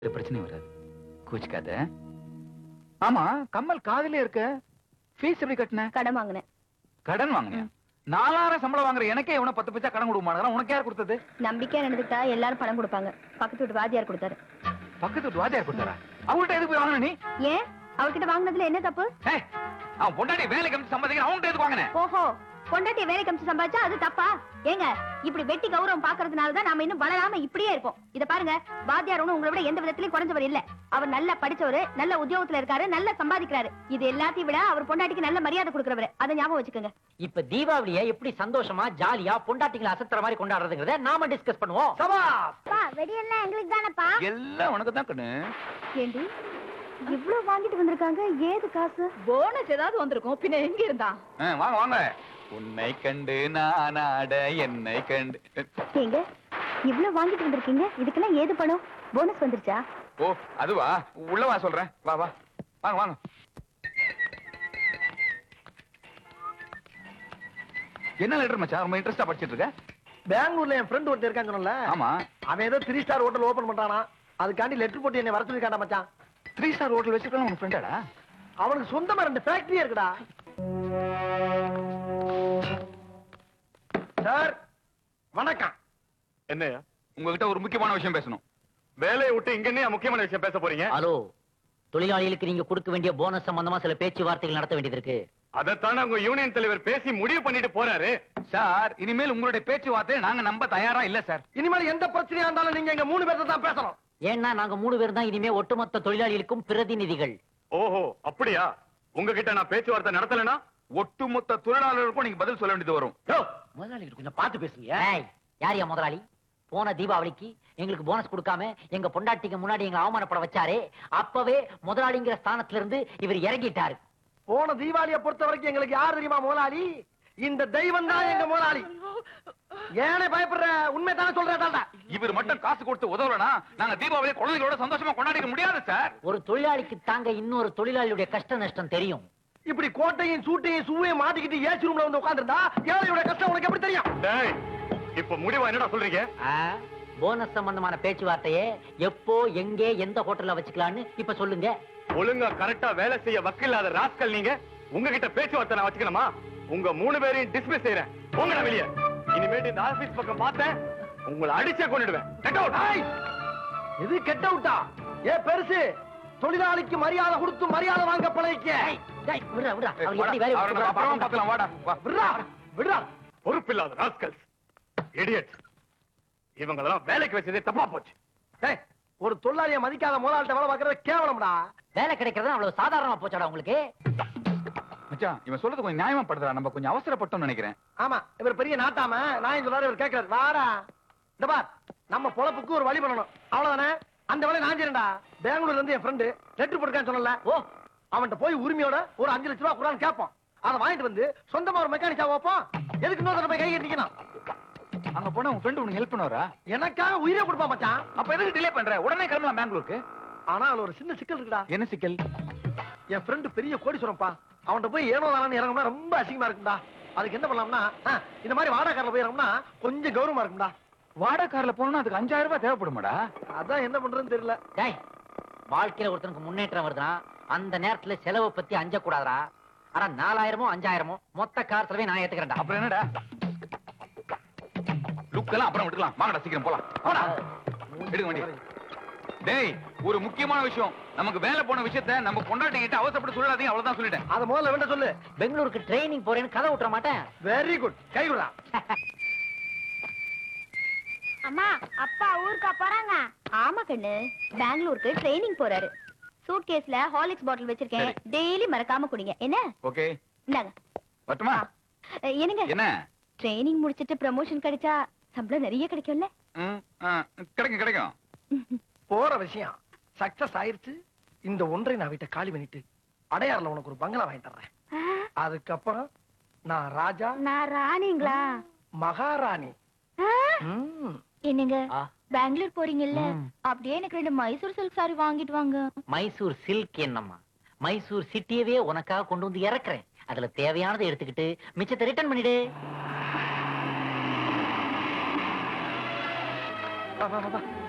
ஒரு பிரச்சனையும் வராது கூச்சிக்காத ஆமா கம்மல் காதுலயே இருக்க ஃபீஸ் எப்படி கட்டின கடன் வாங்கினேன் கடன் வாங்கினேன் நாலாயிரம் சம்பளம் வாங்குற எனக்கே இவனை பத்து பைசா கடன் கொடுக்க மாட்டேங்கிறான் உனக்கு யார் கொடுத்தது நம்பிக்கையா நடந்துட்டா எல்லாரும் பணம் கொடுப்பாங்க பக்கத்து வீட்டு வாத்தியார் கொடுத்தாரு பக்கத்து வீட்டு வாத்தியார் கொடுத்தாரா அவங்கள்ட்ட எதுக்கு போய் வாங்கின நீ ஏன் அவர்கிட்ட வாங்கினதுல என்ன தப்பு ஏய், அவன் பொண்டாட்டி வேலைக்கு அனுப்பிச்சு சம்பாதிக்கிற அவன்கிட்ட எதுக்கு வாங்கின ஓஹோ பொண்டாட்டி வேலைக்கு அமிச்சு சம்பாதிச்சா அது தப்பா ஏங்க இப்படி வெட்டி கௌரவம் பாக்குறதுனால தான் நாம இன்னும் வளராம இப்படியே இருக்கோம் இத பாருங்க வாத்தியார் ஒண்ணும் உங்களை விட எந்த விதத்திலயும் குறைஞ்சவர் இல்ல அவர் நல்லா படிச்சவரு நல்ல உத்தியோகத்துல இருக்காரு நல்லா சம்பாதிக்கிறாரு இது எல்லாத்தையும் விட அவர் பொண்டாட்டிக்கு நல்ல மரியாதை கொடுக்கறவரு அதை ஞாபகம் வச்சுக்கோங்க இப்ப தீபாவளிய எப்படி சந்தோஷமா ஜாலியா பொண்டாட்டிங்களை அசத்துற மாதிரி கொண்டாடுறதுங்கிறத நாம டிஸ்கஸ் பண்ணுவோம் வெடியெல்லாம் எங்களுக்கு தானப்பா எல்லாம் உனக்கு தான் கண்ணு ஏண்டி இவ்ளோ வாங்கிட்டு வந்திருக்காங்க ஏது காசு போனஸ் ஏதாவது வந்திருக்கும் பின்ன எங்க இருந்தா ஆ, வாங்க வாங்க உன்னை கண்டு நான் ஆட என்னை கண்டு ஏங்க இவ்ளோ வாங்கிட்டு வந்திருக்கீங்க இதுக்கெல்லாம் ஏது பணம் போனஸ் வந்துருச்சா ஓ அதுவா உள்ள வா சொல்றேன் வா வா வாங்க வாங்க என்ன லெட்டர் மச்சான் ரொம்ப இன்ட்ரெஸ்டா படிச்சிட்டு இருக்க பெங்களூர்ல என் ஃப்ரெண்ட் ஒருத்தர் இருக்கான்னு சொன்னல ஆமா அவன் ஏதோ த்ரீ ஸ்டார் ஹோட்டல் ஓபன் பண்றானா அதுக்காண்டி லெட்டர் போட்டு என்னை வர சொல்லிருக்காண்டா மச்சான் த்ரீ ஸ்டார் ஹோட்டல் வச்சிருக்கான் உன் ஃப்ரெண்டாடா அவனுக்கு சொந்தமா ரெண்டு ஃபேக்டரியே இருக்குடா சார் வணக்கம் என்னையா உங்ககிட்ட ஒரு முக்கியமான விஷயம் பேசணும் வேலையை விட்டு இங்க என்ன முக்கியமான விஷயம் பேச போறீங்க ஹலோ தொழிலாளிகளுக்கு நீங்க கொடுக்க வேண்டிய போனஸ் சம்பந்தமா சில பேச்சுவார்த்தைகள் நடத்த வேண்டியது இருக்கு அதைத்தானே உங்க யூனியன் தலைவர் பேசி முடிவு பண்ணிட்டு போறாரு சார் இனிமேல் உங்களுடைய பேச்சுவார்த்தையை நாங்க நம்ப தயாரா இல்ல சார் இனிமேல் எந்த பிரச்சனையா இருந்தாலும் நீங்க எங்க மூணு பேர்த்த தான் பேசணும் ஏன்னா நாங்க மூணு பேர் தான் இனிமே ஒட்டுமொத்த தொழிலாளிகளுக்கும் பிரதிநிதிகள் ஓஹோ அப்படியா உங்ககிட்ட நான் பேச்சுவார்த்தை நடத்தலைன்னா ஒட்டுமொத்த தொழிலாளர்களுக்கும் நீங்க பதில் சொல்ல வேண்டியது வரும் முதலாளி கொஞ்சம் பார்த்து பேசுங்க யாரியா முதலாளி போன தீபாவளிக்கு எங்களுக்கு போனஸ் கொடுக்காம எங்க பொண்டாட்டிக்கு முன்னாடி எங்களை அவமானப்பட வச்சாரே அப்பவே முதலாளிங்கிற ஸ்தானத்துல இருந்து இவர் இறங்கிட்டாரு போன தீபாவளியை பொறுத்த வரைக்கும் எங்களுக்கு யார் தெரியுமா முதலாளி இந்த தெய்வம் தான் எங்க முதலாளி ஏனே பயப்படுற உண்மை தானே சொல்றேன்டா இவர் மட்டும் காசு கொடுத்து உதவலனா நாங்க தீபாவளி குழந்தைகளோட சந்தோஷமா கொண்டாடிக்க முடியாது சார் ஒரு தொழிலாளிக்கு தாங்க இன்னொரு தொழிலாளியுடைய கஷ்ட நஷ்டம் தெரியும் இப்படி கோட்டையும் சூட்டையும் சூவையும் மாட்டிக்கிட்டு ஏசி ரூம்ல வந்து உட்கார்ந்திருந்தா ஏழையோட கஷ்டம் உனக்கு எப்படி தெரியும் டேய் இப்ப முடிவா என்னடா சொல்றீங்க ஆ, போனஸ் சம்பந்தமான பேச்சுவார்த்தையை எப்போ எங்கே எந்த ஹோட்டல்ல வச்சுக்கலாம்னு இப்ப சொல்லுங்க ஒழுங்கா கரெக்டா வேலை செய்ய வக்கில்லாத ராஸ்கல் நீங்க உங்ககிட்ட பேச்சுவார்த்தை நான் வச்சுக்கணுமா உங்க மூணு பேரையும் டிஸ்மிஸ் செய்யறேன் போங்கடா வெளிய இனிமேட்டு இந்த ஆபீஸ் பக்கம் பார்த்தேன் உங்களை அடிச்சே கொண்டுடுவேன் Get out. ஏய், இது கெட்ட விட்டா ஏ பெருசு தொழிலாளிக்கு மரியாதை கொடுத்து மரியாதை வாங்க பழகிக்க டேய், விட்றா, விட்றா. அவர் எப்படி வேலையை அவரை நம்ம அப்புறமா விட்டுட்டு பார்க்கலாம் வாடா வா விடுறா விடுறா பொறுப்பில்லாத ராஸ்கல் இடியட் இவங்களெல்லாம் வேலைக்கு வச்சதே தப்பா போச்சு ஏய், ஒரு தொழிலாளிய மதிக்காத முதலாளிட்ட வேலை பார்க்கறது கேவலம்டா வேலை கிடைக்கிறது அவ்வளவு சாதாரணமா போச்சாடா உங்களுக்கு மச்சான் இவன் சொல்றது கொஞ்சம் நியாயமா படுறா நம்ம கொஞ்சம் அவசரப்பட்டோம்னு நினைக்கிறேன் ஆமா இவர் பெரிய நாட்டாம நான் சொல்றாரு இவர் கேட்கிறாரு வாடா இந்த பார் நம்ம பொழப்புக்கு ஒரு வழி பண்ணணும் அவ்வளவுதானே அந்த வேலையை நான் செய்யறேன்டா பெங்களூர்ல இருந்து என் ஃப்ரெண்டு லெட்டர் போட்டுருக்கான்னு சொன்னல ஓ அவன்கிட்ட போய் உரிமையோட ஒரு அஞ்சு லட்ச ரூபா குடான்னு கேட்போம் அதை வாங்கிட்டு வந்து சொந்தமா ஒரு மெக்கானிக்கா வைப்போம் எதுக்கு இன்னொரு போய் கை கட்டிக்கணும் அங்க போனா உன் ஃப்ரெண்ட் உனக்கு ஹெல்ப் பண்ணுவாரா எனக்காக உயிரே கொடுப்பான் மச்சான் அப்ப எதுக்கு டிலே பண்ற உடனே கிளம்பலாம் பெங்களூருக்கு ஆனா அதுல ஒரு சின்ன சிக்கல் இருக்குடா என்ன சிக்கல் என் ஃப்ரெண்டு பெரிய கோடீஸ்வரன்ப்பா அவன்கிட்ட போய் ஏனோ தானு இறங்கணும்னா ரொம்ப அசிங்கமா இருக்கும்டா அதுக்கு என்ன பண்ணலாம்னா ஆ, இந்த மாதிரி வாடகை கார்ல போய் இறங்கணும்னா கொஞ்சம் கௌரவமா இருக்கும்டா வாடகை கார்ல போனா அதுக்கு அஞ்சாயிரம் ரூபாய் தேவைப்படுமாடா அதான் என்ன பண்றதுன்னு தெரியல டேய் வாழ்க்கையில ஒருத்தனுக்கு முன்னேற்றம் வருதுன்னா அந்த நேரத்துல செலவை பத்தி அஞ்ச கூடாதா ஆனா நாலாயிரமோ அஞ்சாயிரமோ மொத்த கார் செலவே நான் ஏத்துக்கிறேன்டா அப்புறம் என்னடா லுக் எல்லாம் அப்புறம் விட்டுக்கலாம் வாங்கடா சீக்கிரம் போலாம் போடா எடுக்க வண்டி டேய் ஒரு முக்கியமான விஷயம் நமக்கு வேலை போன விஷயத்த நம்ம பொண்டாட்டி கிட்ட அவசரப்பட்டு சொல்லாதீங்க அவ்வளவுதான் சொல்லிட்டேன் அதை முதல்ல வேண்ட சொல்லு பெங்களூருக்கு ட்ரைனிங் போறேன்னு கதை விட்டுற மாட்டேன் வெரி குட் கை விடுறா அம்மா அப்பா ஊருக்கா போறாங்க ஆமா கண்ணு பெங்களூருக்கு ட்ரைனிங் போறாரு சூட் கேஸ்ல ஹாலிக்ஸ் பாட்டில் வச்சிருக்கேன் சரி. டெய்லி மறக்காம குடிங்க என்ன ஓகே இந்தாங்க வரட்டுமா அஹ், என்னங்க என்ன ட்ரைனிங் முடிச்சிட்டு ப்ரமோஷன் கிடைச்சா சம்பளம் நிறைய கிடைக்கும்ல ம், ஆ, கிடைக்கும் கிடைக்கும் போற விஷயம் சக்சஸ் ஆயிருச்சு இந்த ஒன்றை நான் வீட்டை காலி பண்ணிட்டு அடையாறுல உனக்கு ஒரு பங்களா வாங்கி தர்றேன் அதுக்கப்புறம் நான் ராஜா நான் ராணிங்களா மகாராணி ஆ? ம். என்னங்க ஆ. பெங்களூர் போறீங்கல்ல ம். அப்படியே எனக்கு ரெண்டு மைசூர் சில்க் சாரி வாங்கிட்டு வாங்க மைசூர் சில்க் என்னம்மா மைசூர் சிட்டியவே உனக்காக கொண்டு வந்து இறக்குறேன் அதுல தேவையானதை எடுத்துக்கிட்டு மிச்சத்தை ரிட்டர்ன் பண்ணிடு வா, வா, வா, வா.